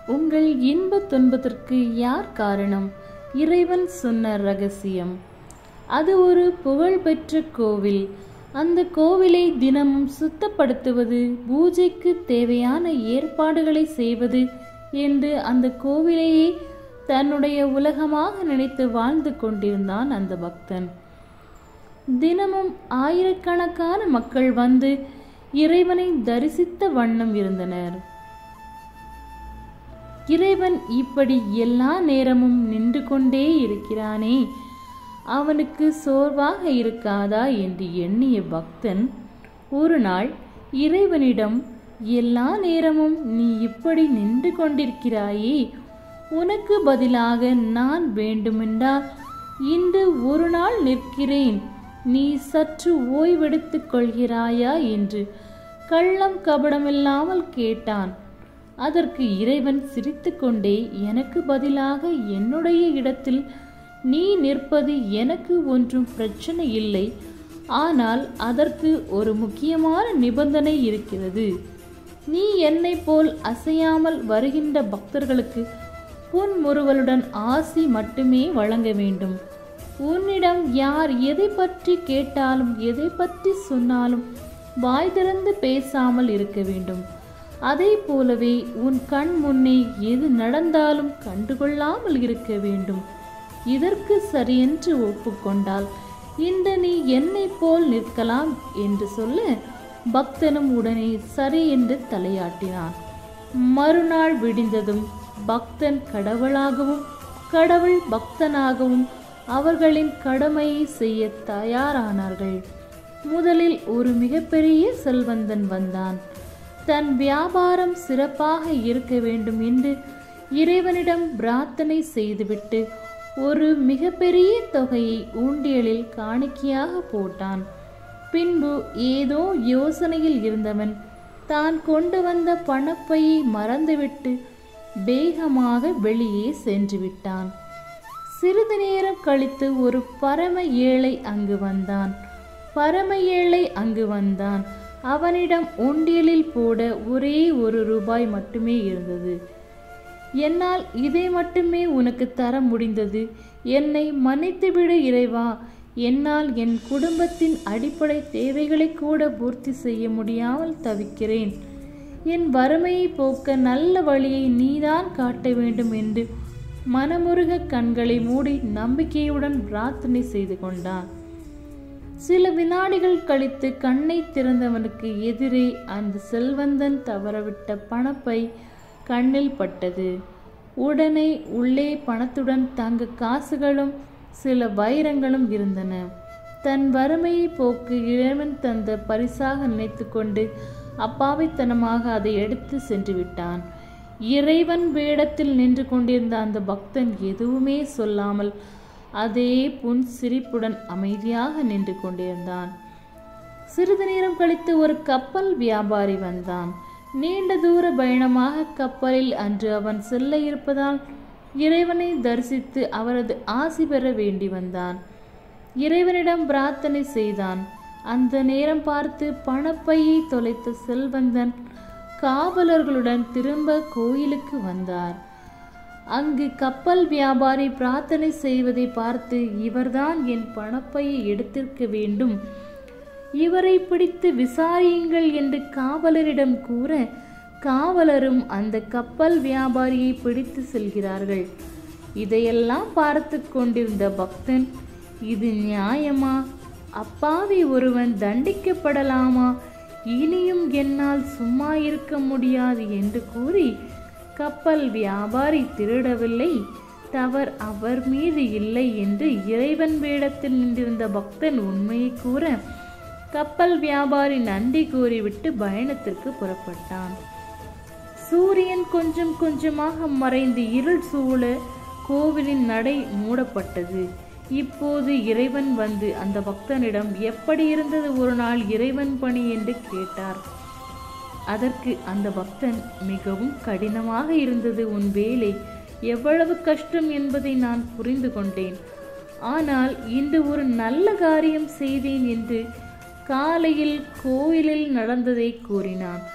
உங்கள் இன்ப துன்பத்திற்கு யார் காரணம் இறைவன் சொன்ன ரகசியம் அது ஒரு புகழ்பெற்ற கோவில் அந்த கோவிலை தினமும் சுத்தப்படுத்துவது பூஜைக்கு தேவையான ஏற்பாடுகளை செய்வது என்று அந்த கோவிலையே தன்னுடைய உலகமாக நினைத்து வாழ்ந்து கொண்டிருந்தான் அந்த பக்தன் தினமும் ஆயிரக்கணக்கான மக்கள் வந்து இறைவனை தரிசித்த வண்ணம் இருந்தனர் இறைவன் இப்படி எல்லா நேரமும் நின்று கொண்டே இருக்கிறானே அவனுக்கு சோர்வாக இருக்காதா என்று எண்ணிய பக்தன் ஒரு நாள் இறைவனிடம் எல்லா நேரமும் நீ இப்படி நின்று கொண்டிருக்கிறாயே உனக்கு பதிலாக நான் வேண்டுமென்றால் இன்று ஒரு நாள் நிற்கிறேன் நீ சற்று ஓய்வெடுத்துக் கொள்கிறாயா என்று கள்ளம் கபடமில்லாமல் கேட்டான் அதற்கு இறைவன் சிரித்துக்கொண்டே எனக்கு பதிலாக என்னுடைய இடத்தில் நீ நிற்பது எனக்கு ஒன்றும் பிரச்சனை இல்லை ஆனால் அதற்கு ஒரு முக்கியமான நிபந்தனை இருக்கிறது நீ என்னை போல் அசையாமல் வருகின்ற பக்தர்களுக்கு புன்முறுவலுடன் ஆசி மட்டுமே வழங்க வேண்டும் உன்னிடம் யார் எதை பற்றி கேட்டாலும் எதை பற்றி சொன்னாலும் வாய் திறந்து பேசாமல் இருக்க வேண்டும் அதே போலவே உன் கண் முன்னே எது நடந்தாலும் கண்டுகொள்ளாமல் இருக்க வேண்டும் இதற்கு சரியென்று ஒப்புக்கொண்டால் இன்று நீ என்னை போல் நிற்கலாம் என்று சொல்ல பக்தனும் உடனே சரி என்று தலையாட்டினான் மறுநாள் விடிந்ததும் பக்தன் கடவுளாகவும் கடவுள் பக்தனாகவும் அவர்களின் கடமையை செய்ய தயாரானார்கள் முதலில் ஒரு மிகப்பெரிய செல்வந்தன் வந்தான் தன் வியாபாரம் சிறப்பாக இருக்க வேண்டும் என்று இறைவனிடம் பிரார்த்தனை செய்துவிட்டு ஒரு மிகப்பெரிய தொகையை ஊண்டியலில் காணிக்கையாக போட்டான் பின்பு ஏதோ யோசனையில் இருந்தவன் தான் கொண்டு வந்த பணப்பையை மறந்துவிட்டு வேகமாக வெளியே சென்று விட்டான் சிறிது நேரம் கழித்து ஒரு பரம ஏழை அங்கு வந்தான் பரம ஏழை அங்கு வந்தான் அவனிடம் உண்டியலில் போட ஒரே ஒரு ரூபாய் மட்டுமே இருந்தது என்னால் இதை மட்டுமே உனக்கு தர முடிந்தது என்னை மன்னித்துவிடு இறைவா என்னால் என் குடும்பத்தின் அடிப்படை தேவைகளை கூட பூர்த்தி செய்ய முடியாமல் தவிக்கிறேன் என் வறுமையை போக்க நல்ல வழியை நீதான் காட்ட வேண்டும் என்று மனமுருக கண்களை மூடி நம்பிக்கையுடன் பிரார்த்தனை செய்து கொண்டான் சில வினாடிகள் கழித்து கண்ணை திறந்தவனுக்கு எதிரே அந்த செல்வந்தன் தவறவிட்ட பணப்பை கண்ணில் பட்டது உடனே உள்ளே பணத்துடன் தங்க காசுகளும் சில வைரங்களும் இருந்தன தன் வறுமையை போக்கு இறைவன் தந்த பரிசாக நினைத்துக்கொண்டு அப்பாவித்தனமாக அதை எடுத்து சென்று விட்டான் இறைவன் வேடத்தில் நின்று கொண்டிருந்த அந்த பக்தன் எதுவுமே சொல்லாமல் அதே புன் சிரிப்புடன் அமைதியாக நின்று கொண்டிருந்தான் சிறிது நேரம் கழித்து ஒரு கப்பல் வியாபாரி வந்தான் நீண்ட தூர பயணமாக கப்பலில் அன்று அவன் செல்ல இருப்பதால் இறைவனை தரிசித்து அவரது ஆசி பெற வேண்டி வந்தான் இறைவனிடம் பிரார்த்தனை செய்தான் அந்த நேரம் பார்த்து பணப்பையை தொலைத்த செல்வந்தன் காவலர்களுடன் திரும்ப கோயிலுக்கு வந்தார் அங்கு கப்பல் வியாபாரி பிரார்த்தனை செய்வதை பார்த்து இவர்தான் என் பணப்பையை எடுத்திருக்க வேண்டும் இவரை பிடித்து விசாரியுங்கள் என்று காவலரிடம் கூற காவலரும் அந்த கப்பல் வியாபாரியை பிடித்து செல்கிறார்கள் இதையெல்லாம் பார்த்து கொண்டிருந்த பக்தன் இது நியாயமா அப்பாவி ஒருவன் தண்டிக்கப்படலாமா இனியும் என்னால் சும்மா இருக்க முடியாது என்று கூறி கப்பல் வியாபாரி திருடவில்லை தவர் அவர் மீது இல்லை என்று இறைவன் வேடத்தில் நின்றிருந்த பக்தன் உண்மையை கூற கப்பல் வியாபாரி நன்றி கூறிவிட்டு பயணத்திற்கு புறப்பட்டான் சூரியன் கொஞ்சம் கொஞ்சமாக மறைந்து இருள் சூழ கோவிலின் நடை மூடப்பட்டது இப்போது இறைவன் வந்து அந்த பக்தனிடம் எப்படி இருந்தது ஒரு நாள் இறைவன் பணி என்று கேட்டார் அதற்கு அந்த பக்தன் மிகவும் கடினமாக இருந்தது உன் வேலை எவ்வளவு கஷ்டம் என்பதை நான் புரிந்து கொண்டேன் ஆனால் இன்று ஒரு நல்ல காரியம் செய்தேன் என்று காலையில் கோயிலில் நடந்ததை கூறினான்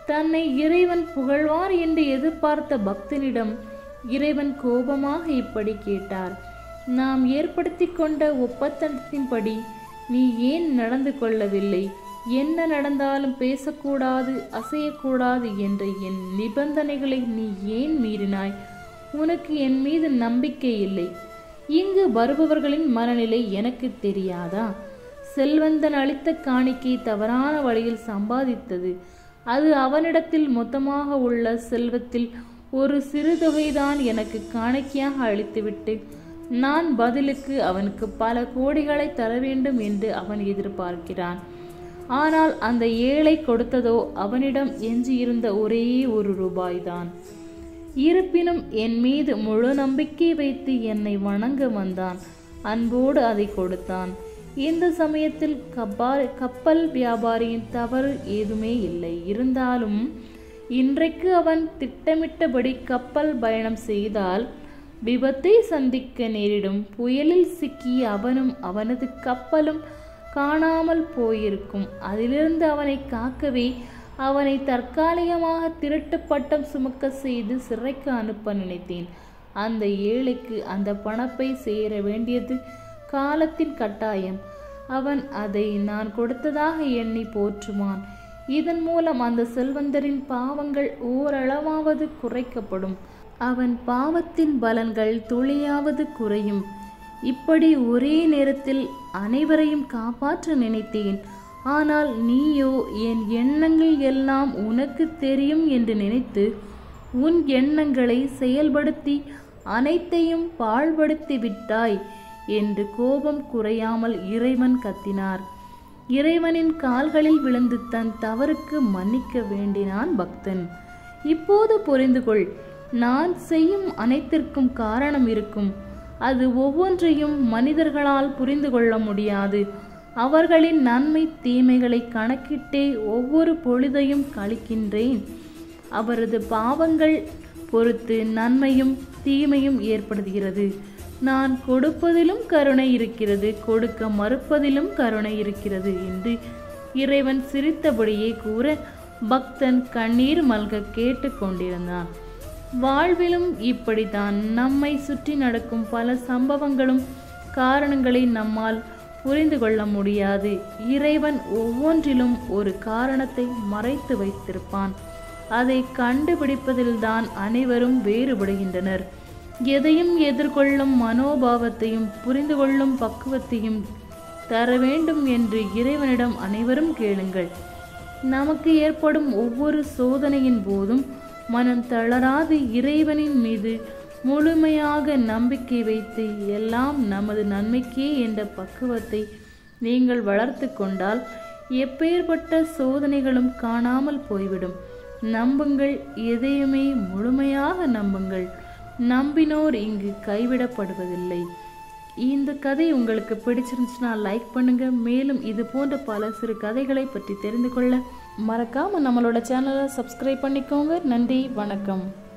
தன்னை இறைவன் புகழ்வார் என்று எதிர்பார்த்த பக்தனிடம் இறைவன் கோபமாக இப்படி கேட்டார் நாம் ஏற்படுத்தி கொண்ட ஒப்பந்தத்தின்படி நீ ஏன் நடந்து கொள்ளவில்லை என்ன நடந்தாலும் பேசக்கூடாது அசையக்கூடாது என்ற என் நிபந்தனைகளை நீ ஏன் மீறினாய் உனக்கு என் மீது நம்பிக்கை இல்லை இங்கு வருபவர்களின் மனநிலை எனக்கு தெரியாதா செல்வந்தன் அளித்த காணிக்கை தவறான வழியில் சம்பாதித்தது அது அவனிடத்தில் மொத்தமாக உள்ள செல்வத்தில் ஒரு சிறு தொகைதான் எனக்கு காணிக்கையாக அளித்துவிட்டு நான் பதிலுக்கு அவனுக்கு பல கோடிகளை தர வேண்டும் என்று அவன் எதிர்பார்க்கிறான் ஆனால் அந்த ஏழை கொடுத்ததோ அவனிடம் எஞ்சியிருந்த ஒரே ஒரு ரூபாய்தான் இருப்பினும் என் மீது முழு நம்பிக்கை வைத்து என்னை வணங்க வந்தான் அன்போடு அதை கொடுத்தான் இந்த சமயத்தில் கப்பால் கப்பல் வியாபாரியின் தவறு ஏதுமே இல்லை இருந்தாலும் இன்றைக்கு அவன் திட்டமிட்டபடி கப்பல் பயணம் செய்தால் விபத்தை சந்திக்க நேரிடும் புயலில் சிக்கி அவனும் அவனது கப்பலும் காணாமல் போயிருக்கும் அதிலிருந்து அவனை காக்கவே அவனை தற்காலிகமாக திருட்டு பட்டம் சுமக்க செய்து சிறைக்கு அனுப்ப நினைத்தேன் அந்த ஏழைக்கு அந்த பணப்பை சேர வேண்டியது காலத்தின் கட்டாயம் அவன் அதை நான் கொடுத்ததாக எண்ணி போற்றுவான் இதன் மூலம் அந்த செல்வந்தரின் பாவங்கள் ஓரளவாவது குறைக்கப்படும் அவன் பாவத்தின் பலன்கள் துளியாவது குறையும் இப்படி ஒரே நேரத்தில் அனைவரையும் காப்பாற்ற நினைத்தேன் ஆனால் நீயோ என் எண்ணங்கள் எல்லாம் உனக்கு தெரியும் என்று நினைத்து உன் எண்ணங்களை செயல்படுத்தி அனைத்தையும் பாழ்படுத்தி விட்டாய் என்று கோபம் குறையாமல் இறைவன் கத்தினார் இறைவனின் கால்களில் விழுந்து தன் தவறுக்கு மன்னிக்க வேண்டினான் பக்தன் இப்போது புரிந்து கொள் நான் செய்யும் அனைத்திற்கும் காரணம் இருக்கும் அது ஒவ்வொன்றையும் மனிதர்களால் புரிந்து கொள்ள முடியாது அவர்களின் நன்மை தீமைகளை கணக்கிட்டே ஒவ்வொரு பொழுதையும் கழிக்கின்றேன் அவரது பாவங்கள் பொறுத்து நன்மையும் தீமையும் ஏற்படுகிறது நான் கொடுப்பதிலும் கருணை இருக்கிறது கொடுக்க மறுப்பதிலும் கருணை இருக்கிறது என்று இறைவன் சிரித்தபடியே கூற பக்தன் கண்ணீர் மல்க கேட்டுக்கொண்டிருந்தான் வாழ்விலும் இப்படித்தான் நம்மை சுற்றி நடக்கும் பல சம்பவங்களும் காரணங்களை நம்மால் புரிந்து கொள்ள முடியாது இறைவன் ஒவ்வொன்றிலும் ஒரு காரணத்தை மறைத்து வைத்திருப்பான் அதை கண்டுபிடிப்பதில்தான் அனைவரும் வேறுபடுகின்றனர் எதையும் எதிர்கொள்ளும் மனோபாவத்தையும் புரிந்து கொள்ளும் பக்குவத்தையும் தர வேண்டும் என்று இறைவனிடம் அனைவரும் கேளுங்கள் நமக்கு ஏற்படும் ஒவ்வொரு சோதனையின் போதும் மனம் தளராது இறைவனின் மீது முழுமையாக நம்பிக்கை வைத்து எல்லாம் நமது நன்மைக்கே என்ற பக்குவத்தை நீங்கள் வளர்த்து கொண்டால் எப்பேற்பட்ட சோதனைகளும் காணாமல் போய்விடும் நம்புங்கள் எதையுமே முழுமையாக நம்புங்கள் நம்பினோர் இங்கு கைவிடப்படுவதில்லை இந்த கதை உங்களுக்கு பிடிச்சிருந்துச்சுன்னா லைக் பண்ணுங்க மேலும் இது போன்ற பல சிறு கதைகளை பற்றி தெரிந்து கொள்ள மறக்காம நம்மளோட சேனலை சப்ஸ்கிரைப் பண்ணிக்கோங்க நன்றி வணக்கம்